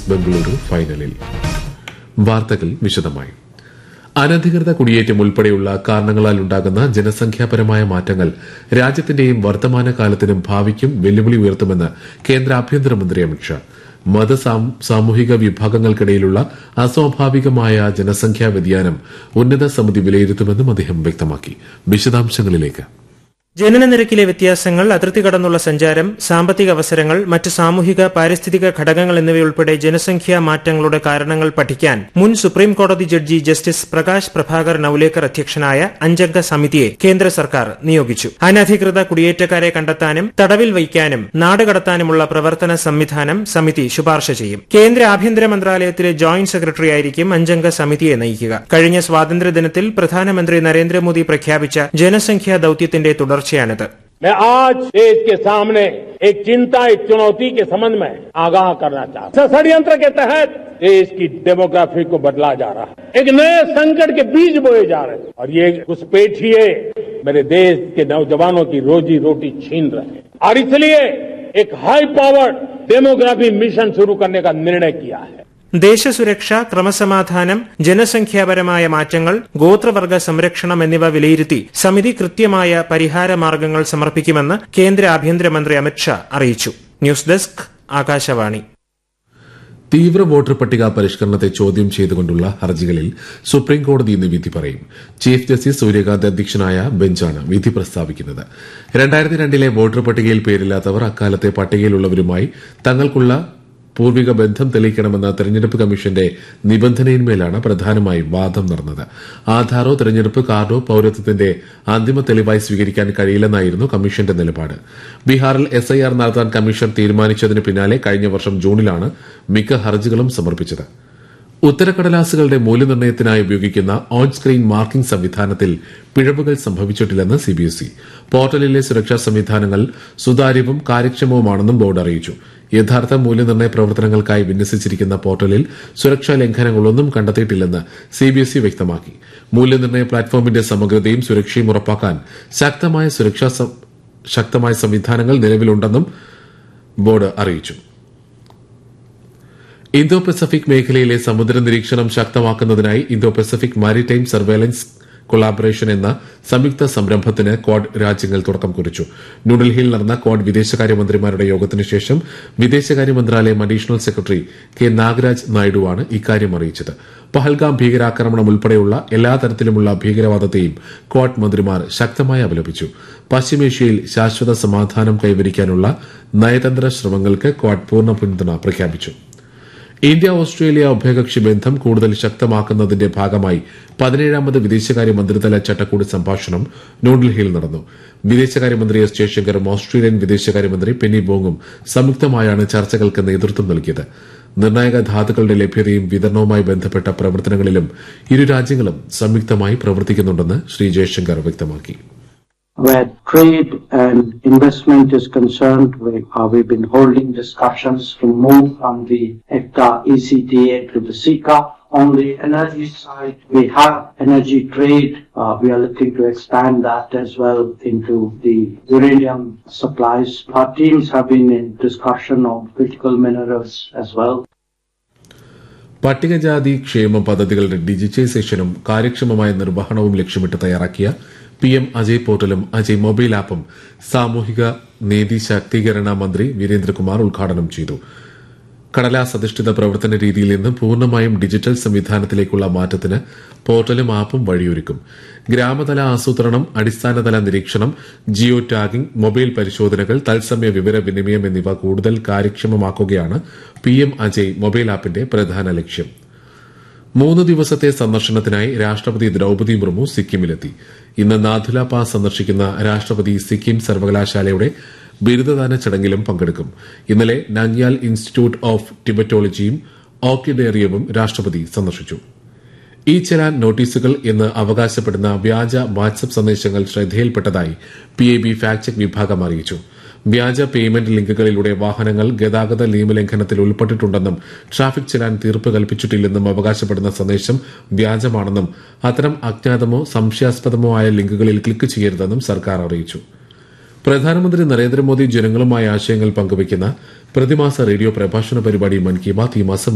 ബംഗളൂരു ഫൈനലിൽ വാർത്തകൾ വിശദമായി അനധികൃത കുടിയേറ്റം ഉൾപ്പെടെയുള്ള കാരണങ്ങളാൽ ഉണ്ടാകുന്ന ജനസംഖ്യാപരമായ മാറ്റങ്ങൾ രാജ്യത്തിന്റെയും വർത്തമാനകാലത്തിനും ഭാവിക്കും വെല്ലുവിളി ഉയർത്തുമെന്ന് കേന്ദ്ര ആഭ്യന്തരമന്ത്രി അമിത്ഷാ മത സാമൂഹിക വിഭാഗങ്ങൾക്കിടയിലുള്ള അസ്വാഭാവികമായ ജനസംഖ്യാ വ്യതിയാനം ഉന്നത സമിതി വിലയിരുത്തുമെന്നും അദ്ദേഹം വ്യക്തമാക്കി വിശദാംശങ്ങളിലേക്ക് ജനന നിരക്കിലെ വ്യത്യാസങ്ങൾ അതിർത്തി കടന്നുള്ള സഞ്ചാരം സാമ്പത്തിക അവസരങ്ങൾ മറ്റ് സാമൂഹിക പാരിസ്ഥിതിക ഘടകങ്ങൾ എന്നിവയുൾപ്പെടെ ജനസംഖ്യാ മാറ്റങ്ങളുടെ കാരണങ്ങൾ പഠിക്കാൻ മുൻ സുപ്രീം കോടതി ജഡ്ജി ജസ്റ്റിസ് പ്രകാശ് പ്രഭാകർ നൌലേക്കർ അധ്യക്ഷനായ അഞ്ചംഗ സമിതിയെ കേന്ദ്ര സർക്കാർ നിയോഗിച്ചു അനധികൃത കുടിയേറ്റക്കാരെ കണ്ടെത്താനും തടവിൽ വയ്ക്കാനും നാടുകടത്താനുമുള്ള പ്രവർത്തന സംവിധാനം സമിതി ശുപാർശ ചെയ്യും കേന്ദ്ര ആഭ്യന്തര മന്ത്രാലയത്തിലെ ജോയിന്റ് സെക്രട്ടറി ആയിരിക്കും അഞ്ചംഗ സമിതിയെ നയിക്കുക കഴിഞ്ഞ സ്വാതന്ത്ര്യദിനത്തിൽ പ്രധാനമന്ത്രി നരേന്ദ്രമോദി പ്രഖ്യാപിച്ച ജനസംഖ്യാ ദൌത്യത്തിന്റെ തുടർച്ചയാണിത് मैं आज देश के सामने एक चिंता एक चुनौती के संबंध में आगाह करना चाहता हूं षड्यंत्र के तहत देश की डेमोग्राफी को बदला जा रहा है एक नए संकट के बीज बोए जा रहे हैं और ये घुसपैठिए मेरे देश के नौजवानों की रोजी रोटी छीन रहे हैं और इसलिए एक हाई पावर्ड डेमोग्राफी मिशन शुरू करने का निर्णय किया है ദേശസുരക്ഷ ക്രമസമാധാനം ജനസംഖ്യാപരമായ മാറ്റങ്ങൾ ഗോത്രവർഗ സംരക്ഷണം എന്നിവ വിലയിരുത്തി സമിതി കൃത്യമായ പരിഹാര മാർഗങ്ങൾ സമർപ്പിക്കുമെന്ന് കേന്ദ്ര ആഭ്യന്തരമന്ത്രി അമിത്ഷാ അറിയിച്ചു ന്യൂസ് ഡെസ്ക് ആകാശവാണി തീവ്ര വോട്ടർ പട്ടിക പരിഷ്കരണത്തെ ചോദ്യം ചെയ്തുകൊണ്ടുള്ള ഹർജികളിൽ സുപ്രീംകോടതി ഇന്ന് വിധി പറയും ചീഫ് ജസ്റ്റിസ് സൂര്യകാന്ത് അധ്യക്ഷനായ ബെഞ്ചാണ് വിധി പ്രസ്താവിക്കുന്നത് രണ്ടായിരത്തി രണ്ടിലെ വോട്ടർ പട്ടികയിൽ പേരില്ലാത്തവർ അക്കാലത്തെ പട്ടികയിലുള്ളവരുമായി തങ്ങൾക്കുള്ള പൂർവിക ബന്ധം തെളിയിക്കണമെന്ന തെരഞ്ഞെടുപ്പ് കമ്മീഷന്റെ നിബന്ധനയിന്മേലാണ് പ്രധാനമായും വാദം നടന്നത് ആധാറോ തെരഞ്ഞെടുപ്പ് കാർഡോ പൌരത്വത്തിന്റെ അന്തിമ തെളിവായി സ്വീകരിക്കാൻ കഴിയില്ലെന്നായിരുന്നു കമ്മീഷന്റെ നിലപാട് ബീഹാറിൽ എസ്ഐആർ നടത്താൻ കമ്മീഷൻ തീരുമാനിച്ചതിന് പിന്നാലെ കഴിഞ്ഞ വർഷം ജൂണിലാണ് മിക്ക ഹർജികളും സമർപ്പിച്ചത് ഉത്തരക്കടലാസുകളുടെ മൂല്യനിർണ്ണയത്തിനായി ഉപയോഗിക്കുന്ന ഓൺ സ്ക്രീൻ മാർക്കിംഗ് സംവിധാനത്തിൽ പിഴവുകൾ സംഭവിച്ചിട്ടില്ലെന്ന് സിബിഎസ്ഇ പോർട്ടലിലെ സുരക്ഷാ സംവിധാനങ്ങൾ സുതാര്യവും കാര്യക്ഷമവുമാണെന്നും ബോർഡ് അറിയിച്ചു യഥാർത്ഥ മൂല്യനിർണ്ണയ പ്രവർത്തനങ്ങൾക്കായി വിന്യസിച്ചിരിക്കുന്ന പോർട്ടലിൽ സുരക്ഷാ ലംഘനങ്ങളൊന്നും കണ്ടെത്തിയിട്ടില്ലെന്ന് സിബിഎസ്ഇ വ്യക്തമാക്കി മൂല്യനിർണ്ണയ പ്ലാറ്റ്ഫോമിന്റെ സമഗ്രതയും സുരക്ഷയും ഉറപ്പാക്കാൻ ശക്തമായ സുരക്ഷാ ശക്തമായ സംവിധാനങ്ങൾ നിലവിലുണ്ടെന്നും ബോർഡ് അറിയിച്ചു ഇന്തോ പസഫിക് മേഖലയിലെ സമുദ്ര നിരീക്ഷണം ശക്തമാക്കുന്നതിനായി Indo Pacific maritime surveillance collaboration എന്ന സംയുക്ത സംരംഭത്തിന് ക്വാഡ് രാജ്യങ്ങൾ തുടക്കം കുറിച്ചു ന്യൂഡൽഹിയിൽ നടന്ന ക്വാഡ് വിദേശകാര്യമന്ത്രിമാരുടെ യോഗത്തിന് ശേഷം വിദേശകാര്യ മന്ത്രാലയം അഡീഷണൽ സെക്രട്ടറി കെ നാഗരാജ് നായിഡുവാണ് ഇക്കാര്യം അറിയിച്ചത് പഹൽഗാം ഭീകരാക്രമണം ഉൾപ്പെടെയുള്ള എല്ലാ തരത്തിലുമുള്ള ഭീകരവാദത്തെയും ക്വാഡ് മന്ത്രിമാർ ശക്തമായി അപലപിച്ചു പശ്ചിമേഷ്യയിൽ ശാശ്വത സമാധാനം കൈവരിക്കാനുള്ള നയതന്ത്ര ശ്രമങ്ങൾക്ക് ക്വാഡ് പൂർണ്ണ പിന്തുണ പ്രഖ്യാപിച്ചു ഇന്ത്യ ഓസ്ട്രേലിയ ഉഭയകക്ഷി ബന്ധം കൂടുതൽ ശക്തമാക്കുന്നതിന്റെ ഭാഗമായി പതിനേഴാമത് വിദേശകാര്യ മന്ത്രിതല ചട്ടക്കൂട് സംഭാഷണം ന്യൂഡൽഹിയിൽ നടന്നു വിദേശകാര്യമന്ത്രി എസ് ജയശങ്കറും ഓസ്ട്രേലിയൻ വിദേശകാര്യമന്ത്രി പെന്നി ബോങ്ങും സംയുക്തമായാണ് ചർച്ചകൾക്ക് നേതൃത്വം നൽകിയത് നിർണായക ധാതുക്കളുടെ ലഭ്യതയും വിതരണവുമായി ബന്ധപ്പെട്ട പ്രവർത്തനങ്ങളിലും ഇരു രാജ്യങ്ങളും സംയുക്തമായി പ്രവർത്തിക്കുന്നുണ്ടെന്ന് ശ്രീ ജയശങ്കർ വ്യക്തമാക്കി where trade and investment is concerned, we, uh, we've been holding discussions to move from the EFTA ECTA to the CICA. On the energy side, we have energy trade. Uh, we are looking to expand that as well into the uranium supplies. Our teams have been in discussion on critical minerals as well. പട്ടികജാതി ക്ഷേമ പദ്ധതികളുടെ ഡിജിറ്റൈസേഷനും കാര്യക്ഷമമായ നിർവഹണവും ലക്ഷ്യമിട്ട് തയ്യാറാക്കിയ P M Ajay പോർട്ടലും Ajay mobile ആപ്പും സാമൂഹിക നീതി ശാക്തീകരണ മന്ത്രി വീരേന്ദ്രകുമാർ ഉദ്ഘാടനം ചെയ്തു കടലാസ് അധിഷ്ഠിത പ്രവർത്തന രീതിയിൽ നിന്ന് പൂർണ്ണമായും ഡിജിറ്റൽ സംവിധാനത്തിലേക്കുള്ള മാറ്റത്തിന് പോർട്ടലും ആപ്പും വഴിയൊരുക്കും ഗ്രാമതല ആസൂത്രണം അടിസ്ഥാനതല നിരീക്ഷണം ജിയോ ടാഗിംഗ് മൊബൈൽ പരിശോധനകൾ തത്സമയ വിവര വിനിമയം എന്നിവ കൂടുതൽ കാര്യക്ഷമമാക്കുകയാണ് പി എം അജയ് മൊബൈൽ ആപ്പിന്റെ പ്രധാന ലക്ഷ്യം മൂന്ന് ദിവസത്തെ സന്ദർശനത്തിനായി രാഷ്ട്രപതി ദ്രൌപതി മുർമു സിക്കിമിലെത്തി ഇന്ന് നാഥുല പാസ് സന്ദർശിക്കുന്ന രാഷ്ട്രപതി സിക്കിം സർവകലാശാലയുടെ ബിരുദദാന ചടങ്ങിലും പങ്കെടുക്കും ഇന്നലെ നങ്യാൽ ഇൻസ്റ്റിറ്റ്യൂട്ട് ഓഫ് ടിബറ്റോളജിയും ഓർക്കിഡേറിയവും രാഷ്ട്രപതി സന്ദർശിച്ചു ഇ ചലാൻ നോട്ടീസുകൾ എന്ന് അവകാശപ്പെടുന്ന വ്യാജ വാട്സ്ആപ്പ് സന്ദേശങ്ങൾ ശ്രദ്ധയിൽപ്പെട്ടതായി പിഐബി ഫാക്ട് ചെക്ക് വിഭാഗം അറിയിച്ചു വ്യാജ പേയ്മെന്റ് ലിങ്കുകളിലൂടെ വാഹനങ്ങൾ ഗതാഗത നിയമലംഘനത്തിൽ ഉൾപ്പെട്ടിട്ടുണ്ടെന്നും ട്രാഫിക് ചലാൻ തീർപ്പ് കൽപ്പിച്ചിട്ടില്ലെന്നും അവകാശപ്പെടുന്ന സന്ദേശം വ്യാജമാണെന്നും അത്തരം അജ്ഞാതമോ സംശയാസ്പദമോ ആയ ലിങ്കുകളിൽ ക്ലിക്ക് ചെയ്യരുതെന്നും സർക്കാർ അറിയിച്ചു പ്രധാനമന്ത്രി നരേന്ദ്രമോദി ജനങ്ങളുമായി ആശയങ്ങൾ പങ്കുവയ്ക്കുന്ന പ്രതിമാസ റേഡിയോ പ്രഭാഷണ പരിപാടി മൻ കി ബാത് ഈ മാസം